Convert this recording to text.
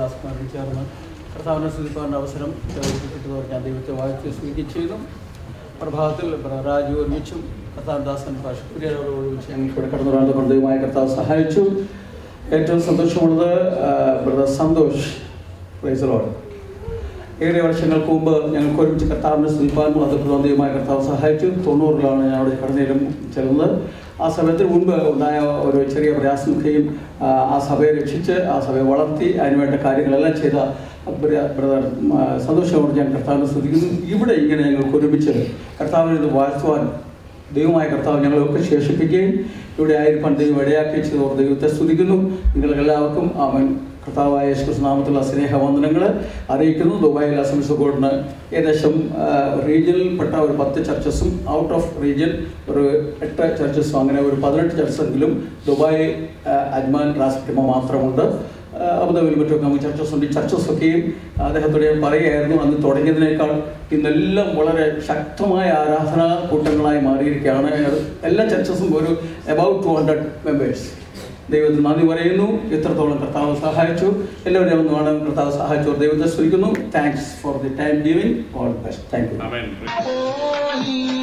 ദാസന്മാരും ചേർന്ന് കർത്താവിനെ സ്തുതിപ്പാനുള്ള അവസരം കിട്ടുന്നവർ ഞാൻ ദൈവത്തെ വാഴ്ത്തി സ്തുതിക്കുകയും ചെയ്തു പ്രഭാതത്തിൽ ബ്രദർ രാജു ഒരുമിച്ചും കർത്താവ് ദാസൻ പാഷക്കുര്യരോട് ഒരുമിച്ച് ഞങ്ങൾക്ക് ഇവിടെ കടന്നു വരാൻ ദൈവമായ കർത്താവ് സഹായിച്ചു ഏറ്റവും സന്തോഷമുള്ളത് ആ, ബ്രദർ സന്തോഷ് പ്രൈസറോട് ഏറെ വർഷങ്ങൾക്ക് മുമ്പ് ഞങ്ങൾക്ക് ഒരുമിച്ച് കർത്താവിനെ സ്തുതിപ്പാനും അത് പ്രബന്ധവുമായ കർത്താവ് സഹായിച്ചു തൊണ്ണൂറിലാണ് ഞാൻ അവിടെ കടന്നേരം ചെല്ലുന്നത് ആ സമയത്തിന് മുൻപ് ഉണ്ടായ ഒരു ചെറിയ പ്രയാസമൊക്കെയും ആ, ആ സഭയെ രക്ഷിച്ച് ആ സഭയെ വളർത്തി അതിനുവേണ്ട കാര്യങ്ങളെല്ലാം ചെയ്ത ബ്ര- ബ്രദർ ആ, സന്തോഷത്തോടെ ഞാൻ കർത്താവിനെ സ്തുതിക്കുന്നു ഇവിടെ ഇങ്ങനെ ഞങ്ങൾക്ക് ഒരുമിച്ച് കർത്താവിനെ ഇത് വാഴ്ത്തുവാൻ ദൈവമായ കർത്താവ് ഞങ്ങളെയൊക്കെ ശേഷിപ്പിക്കുകയും ഇവിടെ ആയിരിക്കാൻ ദൈവം ഇടയാക്കി ചെയ്തവർ ദൈവത്തെ സ്തുതിക്കുന്നു നിങ്ങൾക്കെല്ലാവർക്കും അവൻ കർത്താവായ യേശുക്രിസ്തു നാമത്തിലുള്ള സ്നേഹവന്ദനങ്ങൾ അറിയിക്കുന്നു ദുബായിൽ അസംസ് ബോർഡിന് ഏകദേശം റീജിയനിൽപ്പെട്ട ഒരു പത്ത് ചർച്ചസും ഔട്ട് ഓഫ് റീജിയൻ ഒരു എട്ട് ചർച്ചസും അങ്ങനെ ഒരു പതിനെട്ട് ചർച്ചെങ്കിലും ദുബായ് ആ, അജ്മാൻ റാസ്റ്റിമ മാത്രമുണ്ട് ആ, അബുദാബിയിൽ മറ്റൊക്കെ നമുക്ക് ചർച്ചസ് ഉണ്ട് ഈ ചർച്ചസ് ഒക്കെയും അദ്ദേഹത്തോട് ഞാൻ പറയുകയായിരുന്നു അന്ന് തുടങ്ങിയതിനേക്കാൾ ഇന്നെല്ലാം വളരെ ശക്തമായ ആരാധനാ കൂട്ടങ്ങളായി മാറിയിരിക്കുകയാണ് എല്ലാ ചർച്ചസും ഒരു അബൌട്ട് ടു ഹൺഡ്രഡ് മെമ്പേഴ്സ് ദൈവത്തിന് നന്ദി പറയുന്നു എത്രത്തോളം കർത്താവ് സഹായിച്ചു എല്ലാവരെയും ഒന്ന് കാണാൻ കർത്താവ് സഹായിച്ചു ദൈവത്തെ സ്തുതിക്കുന്നു thanks for the time giving all best thank you Amen. Holy